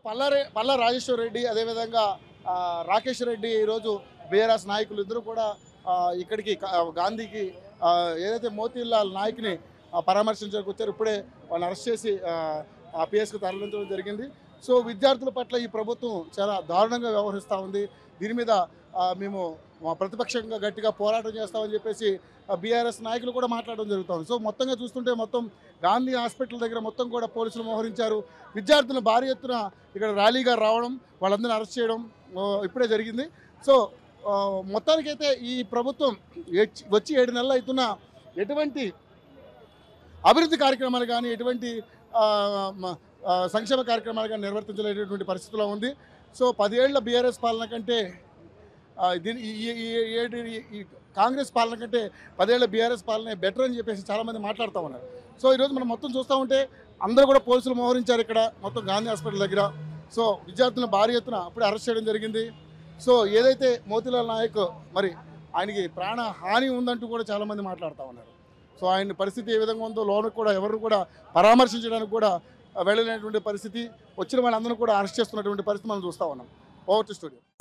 పల్లారే పల్లా రాజేశ్వర రెడ్డి అదేవిధంగా ఆ, రాకేష్ రెడ్డి ఈరోజు బీఆర్ఎస్ నాయకులు ఇద్దరు కూడా ఆ, ఇక్కడికి కా- గాంధీకి ఆ, ఏదైతే మోతీలాల్ నాయక్ని ఆ, పరామర్శించడానికి వచ్చారు ఇప్పుడే వాళ్ళని అరెస్ట్ చేసి ఆ పిఎస్కి తరలించడం జరిగింది సో విద్యార్థుల పట్ల ఈ ప్రభుత్వం చాలా దారుణంగా వ్యవహరిస్తూ ఉంది దీని మీద ఆ, మేము మా ప్రతిపక్షంగా గట్టిగా పోరాటం చేస్తామని చెప్పేసి బీఆర్ఎస్ నాయకులు కూడా మాట్లాడడం జరుగుతుంది సో మొత్తంగా చూస్తుంటే మొత్తం గాంధీ హాస్పిటల్ దగ్గర మొత్తం కూడా పోలీసులు మోహరించారు విద్యార్థులు భారీ ఎత్తున ఇక్కడ ర్యాలీగా రావడం వాళ్ళందరిని అరెస్ట్ చేయడం ఆ, ఇప్పుడే జరిగింది సో ఆ, మొత్తానికైతే ఈ ప్రభుత్వం ఎచ్- వచ్చి ఏడు నెలలు అవుతున్న ఎటువంటి అభివృద్ధి కార్యక్రమాలు కానీ ఎటువంటి ఆ, మ- ఆ, సంక్షేమ కార్యక్రమాలు కానీ నిర్వర్తించలేనటువంటి పరిస్థితిలో ఉంది సో పదేళ్ల బీఆర్ఎస్ పాలన కంటే ఆ, దీని ఈ- ఈ- ఈ- ఏడు ఈ- ఈ కాంగ్రెస్ పాలన కంటే పదేళ్ల బీఆర్ఎస్ పాలనే బెటర్ అని చెప్పేసి చాలామంది మాట్లాడుతూ ఉన్నారు సో ఈరోజు మనం మొత్తం చూస్తూ ఉంటే అందరూ కూడా పోలీసులు మోహరించారు ఇక్కడ మొత్తం గాంధీ హాస్పిటల్ దగ్గర సో విద్యార్థులను భారీ ఎత్తున అప్పుడే అరెస్ట్ చేయడం జరిగింది సో ఏదైతే మోతీలాల్ నాయక్ మరి ఆయనకి ప్రాణ హాని ఉందంటూ కూడా చాలామంది మాట్లాడుతూ ఉన్నారు సో ఆయన పరిస్థితి ఏ విధంగా ఉందో లోనకు కూడా ఎవరు కూడా పరామర్శించడానికి కూడా వెళ్ళలేనటువంటి పరిస్థితి వచ్చిన వాళ్ళందరూ కూడా అరెస్ట్ చేస్తున్నటువంటి పరిస్థితి మనం చూస్తూ ఉన్నాం ఓవర్ టు స్టూడియో